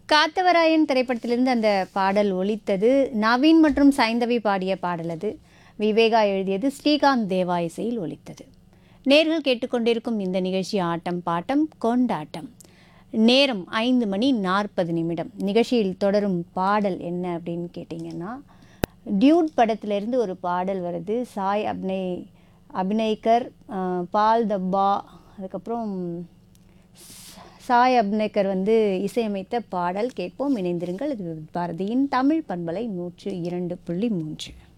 காத்தவராயன் திரைப்படத்திலிருந்து அந்த பாடல் ஒலித்தது நவீன் மற்றும் சைந்தவி பாடிய பாடல் அது விவேகா எழுதியது ஸ்ரீகாந்த் தேவா இசையில் ஒலித்தது நேர்கள் கேட்டுக்கொண்டிருக்கும் இந்த நிகழ்ச்சி ஆட்டம் பாட்டம் கொண்டாட்டம் நேரம் ஐந்து மணி நாற்பது நிமிடம் நிகழ்ச்சியில் தொடரும் பாடல் என்ன அப்படின்னு கேட்டிங்கன்னா டியூட் படத்திலிருந்து ஒரு பாடல் வருது சாய் அப்னய் அபிநய்கர் அஹ், பால் தப்பா அதுக்கப்புறம் சாய் அப்னேக்கர் வந்து இசையமைத்த பாடல் கேட்போம் இணைந்திருங்கள் இது பாரதியின் தமிழ் பண்பலை நூற்று இரண்டு புள்ளி மூன்று